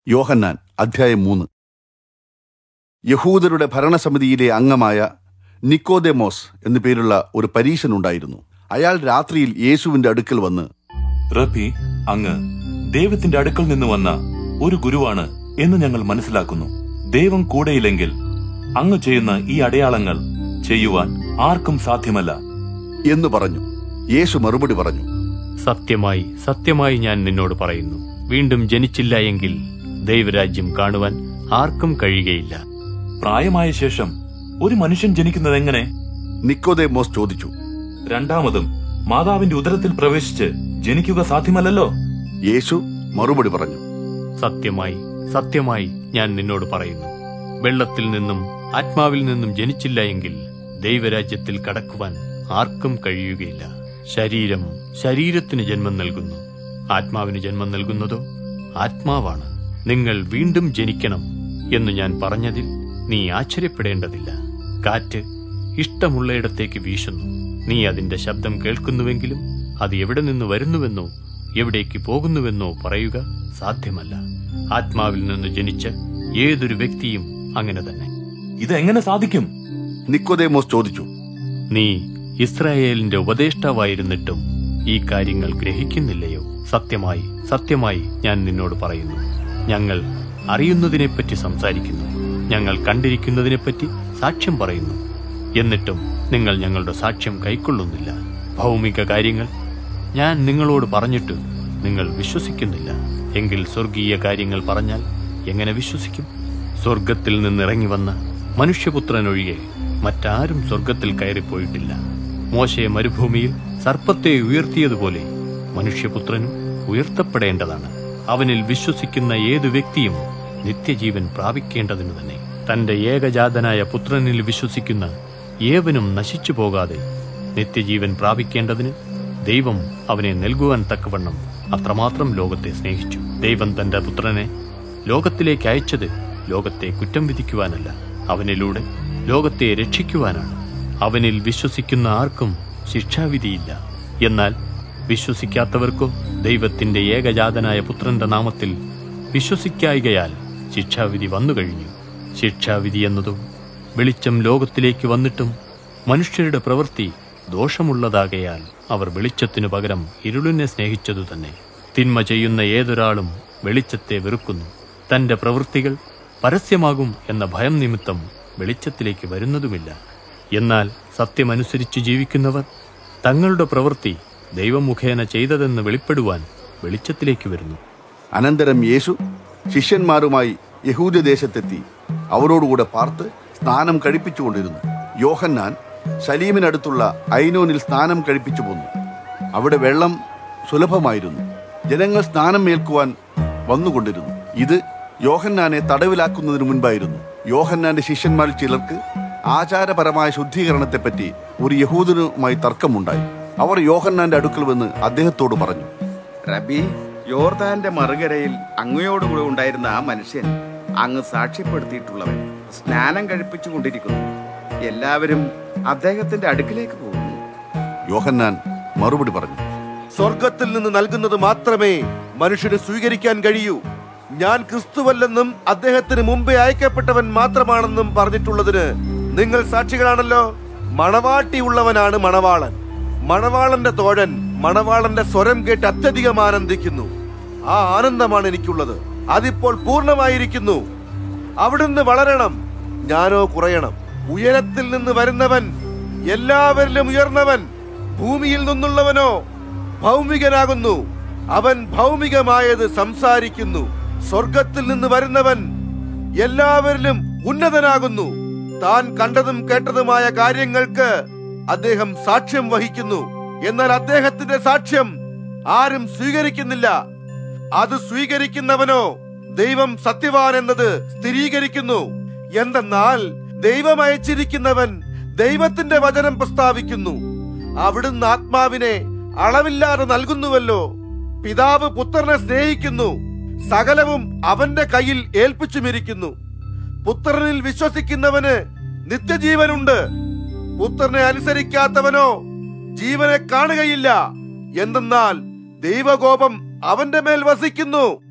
യോഹന്നാൻ അധ്യായം മൂന്ന് യഹൂദരുടെ ഭരണസമിതിയിലെ അംഗമായ നിക്കോദെമോസ് എന്നു പേരുള്ള ഒരു പരീശനുണ്ടായിരുന്നു അയാൾ രാത്രിയിൽ യേശുവിന്റെ അടുക്കൽ വന്ന് റബി അങ്ങ് ദൈവത്തിന്റെ അടുക്കൽ നിന്ന് വന്ന ഒരു ഗുരുവാണ് എന്ന് ഞങ്ങൾ മനസ്സിലാക്കുന്നു ദൈവം കൂടെയില്ലെങ്കിൽ അങ്ങ് ചെയ്യുന്ന ഈ അടയാളങ്ങൾ ചെയ്യുവാൻ ആർക്കും സാധ്യമല്ല എന്ന് പറഞ്ഞു യേശു മറുപടി പറഞ്ഞു സത്യമായി സത്യമായി ഞാൻ നിന്നോട് പറയുന്നു വീണ്ടും ജനിച്ചില്ല എങ്കിൽ ദൈവരാജ്യം കാണുവാൻ ആർക്കും കഴിയുകയില്ല പ്രായമായ ശേഷം ഒരു മനുഷ്യൻ ജനിക്കുന്നത് എങ്ങനെ നിക്കോദെമോസ് ചോദിച്ചു രണ്ടാമതും മാതാവിന്റെ ഉദരത്തിൽ പ്രവേശിച്ച് ജനിക്കുക സാധ്യമല്ലല്ലോ യേശു മറുപടി പറഞ്ഞു സത്യമായി സത്യമായി ഞാൻ നിന്നോട് പറയുന്നു വെള്ളത്തിൽ നിന്നും ആത്മാവിൽ നിന്നും ജനിച്ചില്ല എങ്കിൽ ദൈവരാജ്യത്തിൽ കടക്കുവാൻ ആർക്കും കഴിയുകയില്ല ശരീരം ശരീരത്തിന് ജന്മം നൽകുന്നു ആത്മാവിന് ജന്മം നൽകുന്നതോ ആത്മാവാണ് നിങ്ങൾ വീണ്ടും ജനിക്കണം എന്ന് ഞാൻ പറഞ്ഞതിൽ നീ ആശ്ചര്യപ്പെടേണ്ടതില്ല കാറ്റ് ഇഷ്ടമുള്ളയിടത്തേക്ക് വീശുന്നു നീ അതിന്റെ ശബ്ദം കേൾക്കുന്നുവെങ്കിലും അത് എവിടെ നിന്ന് വരുന്നുവെന്നോ എവിടേക്ക് പോകുന്നുവെന്നോ പറയുക സാധ്യമല്ല ആത്മാവിൽ നിന്ന് ജനിച്ച ഏതൊരു വ്യക്തിയും അങ്ങനെ തന്നെ ഇത് എങ്ങനെ സാധിക്കും നിക്കോദെമോസ് ചോദിച്ചു നീ ഇസ്രായേലിന്റെ ഉപദേഷ്ടാവായിരുന്നിട്ടും ഈ കാര്യങ്ങൾ ഗ്രഹിക്കുന്നില്ലയോ സത്യമായി സത്യമായി ഞാൻ നിന്നോട് പറയുന്നു ഞങ്ങൾ അറിയുന്നതിനെപ്പറ്റി സംസാരിക്കുന്നു ഞങ്ങൾ കണ്ടിരിക്കുന്നതിനെപ്പറ്റി സാക്ഷ്യം പറയുന്നു എന്നിട്ടും നിങ്ങൾ ഞങ്ങളുടെ സാക്ഷ്യം കൈക്കൊള്ളുന്നില്ല ഭൗമിക കാര്യങ്ങൾ ഞാൻ നിങ്ങളോട് പറഞ്ഞിട്ട് നിങ്ങൾ വിശ്വസിക്കുന്നില്ല എങ്കിൽ സ്വർഗീയ കാര്യങ്ങൾ പറഞ്ഞാൽ എങ്ങനെ വിശ്വസിക്കും സ്വർഗത്തിൽ നിന്നിറങ്ങി വന്ന മനുഷ്യപുത്രനൊഴികെ മറ്റാരും സ്വർഗത്തിൽ കയറിപ്പോയിട്ടില്ല മോശയെ മരുഭൂമിയിൽ സർപ്പത്തെ ഉയർത്തിയതുപോലെ മനുഷ്യപുത്രനും ഉയർത്തപ്പെടേണ്ടതാണ് അവനിൽ വിശ്വസിക്കുന്ന ഏതു വ്യക്തിയും നിത്യജീവൻ പ്രാപിക്കേണ്ടതിനു തന്നെ തന്റെ ഏകജാതനായ പുത്രനിൽ വിശ്വസിക്കുന്ന ഏവനും നശിച്ചു പോകാതെ നിത്യജീവൻ പ്രാപിക്കേണ്ടതിന് ദൈവം അവനെ നൽകുവാൻ തക്കവണ്ണം അത്രമാത്രം ലോകത്തെ സ്നേഹിച്ചു ദൈവം തന്റെ പുത്രനെ ലോകത്തിലേക്ക് അയച്ചത് ലോകത്തെ കുറ്റം വിധിക്കുവാനല്ല അവനിലൂടെ ലോകത്തെ രക്ഷിക്കുവാനാണ് അവനിൽ വിശ്വസിക്കുന്ന ആർക്കും ശിക്ഷാവിധിയില്ല എന്നാൽ വിശ്വസിക്കാത്തവർക്കോ ദൈവത്തിന്റെ ഏകജാതനായ പുത്രന്റെ നാമത്തിൽ വിശ്വസിക്കായികയാൽ ശിക്ഷാവിധി വന്നു കഴിഞ്ഞു ശിക്ഷാവിധി എന്നതോ വെളിച്ചം ലോകത്തിലേക്ക് വന്നിട്ടും മനുഷ്യരുടെ പ്രവൃത്തി ദോഷമുള്ളതാകയാൽ അവർ വെളിച്ചത്തിനു പകരം ഇരുളിനെ സ്നേഹിച്ചതു തന്നെ തിന്മ ചെയ്യുന്ന ഏതൊരാളും വെളിച്ചത്തെ വെറുക്കുന്നു തന്റെ പ്രവൃത്തികൾ പരസ്യമാകും എന്ന ഭയം നിമിത്തം വെളിച്ചത്തിലേക്ക് വരുന്നതുമില്ല എന്നാൽ സത്യമനുസരിച്ച് ജീവിക്കുന്നവർ തങ്ങളുടെ പ്രവൃത്തി ദൈവമുഖേന ചെയ്തതെന്ന് വെളിപ്പെടുവാൻ വെളിച്ചത്തിലേക്ക് വരുന്നു അനന്തരം യേശു ശിഷ്യന്മാരുമായി യഹൂദദേശത്തെത്തി അവരോടുകൂടെ പാർത്ത് സ്നാനം കഴിപ്പിച്ചുകൊണ്ടിരുന്നു യോഹന്നാൻ സലീമിനടുത്തുള്ള ഐനോനിൽ സ്നാനം കഴിപ്പിച്ചു പോന്നു അവിടെ വെള്ളം സുലഭമായിരുന്നു ജനങ്ങൾ സ്നാനം ഏൽക്കുവാൻ വന്നുകൊണ്ടിരുന്നു ഇത് യോഹന്നാനെ തടവിലാക്കുന്നതിന് മുൻപായിരുന്നു യോഹന്നാന്റെ ശിഷ്യന്മാരിൽ ചിലർക്ക് ആചാരപരമായ ശുദ്ധീകരണത്തെപ്പറ്റി ഒരു യഹൂദനുമായി തർക്കമുണ്ടായി അവർ യോഹന്നാന്റെ അടുക്കൽ വന്ന് അദ്ദേഹത്തോട് പറഞ്ഞു റബി യോർദാന്റെ മറുകരയിൽ അങ്ങയോടുകൂടെ ഉണ്ടായിരുന്ന ആ മനുഷ്യൻ അങ്ങ് സാക്ഷ്യപ്പെടുത്തിയിട്ടുള്ളവൻ സ്നാനം കഴിപ്പിച്ചു കൊണ്ടിരിക്കുന്നു എല്ലാവരും അദ്ദേഹത്തിന്റെ അടുക്കിലേക്ക് പോകുന്നു യോഹന്നാൻ മറുപടി പറഞ്ഞു സ്വർഗത്തിൽ നിന്ന് നൽകുന്നത് മാത്രമേ മനുഷ്യന് സ്വീകരിക്കാൻ കഴിയൂ ഞാൻ ക്രിസ്തുവല്ലെന്നും അദ്ദേഹത്തിന് മുമ്പേ അയക്കപ്പെട്ടവൻ മാത്രമാണെന്നും പറഞ്ഞിട്ടുള്ളതിന് നിങ്ങൾ സാക്ഷികളാണല്ലോ മണവാട്ടിയുള്ളവനാണ് മണവാളൻ മണവാളന്റെ തോഴൻ മണവാളന്റെ സ്വരം കേട്ട് അത്യധികം ആനന്ദിക്കുന്നു ആ ആനന്ദമാണ് എനിക്കുള്ളത് അതിപ്പോൾ പൂർണ്ണമായിരിക്കുന്നു അവിടുന്ന് വളരണം ഞാനോ കുറയണം ഉയരത്തിൽ നിന്ന് വരുന്നവൻ എല്ലാവരിലും ഉയർന്നവൻ ഭൂമിയിൽ നിന്നുള്ളവനോ ഭൗമികനാകുന്നു അവൻ ഭൗമികമായത് സംസാരിക്കുന്നു സ്വർഗത്തിൽ നിന്ന് വരുന്നവൻ എല്ലാവരിലും ഉന്നതനാകുന്നു താൻ കണ്ടതും കേട്ടതുമായ കാര്യങ്ങൾക്ക് അദ്ദേഹം സാക്ഷ്യം വഹിക്കുന്നു എന്നാൽ അദ്ദേഹത്തിന്റെ സാക്ഷ്യം ആരും സ്വീകരിക്കുന്നില്ല അത് സ്വീകരിക്കുന്നവനോ ദൈവം സത്യവാൻ എന്നത് സ്ഥിരീകരിക്കുന്നു എന്തെന്നാൽ ദൈവം അയച്ചിരിക്കുന്നവൻ ദൈവത്തിന്റെ വചനം പ്രസ്താവിക്കുന്നു അവിടുന്ന് ആത്മാവിനെ അളവില്ലാതെ നൽകുന്നുവല്ലോ പിതാവ് പുത്രനെ സ്നേഹിക്കുന്നു സകലവും അവന്റെ കയ്യിൽ ഏൽപ്പിച്ചുമിരിക്കുന്നു പുത്രനിൽ വിശ്വസിക്കുന്നവന് നിത്യജീവനുണ്ട് പുത്രനെ അനുസരിക്കാത്തവനോ ജീവനെ കാണുകയില്ല എന്തെന്നാൽ ദൈവകോപം അവന്റെ മേൽ വസിക്കുന്നു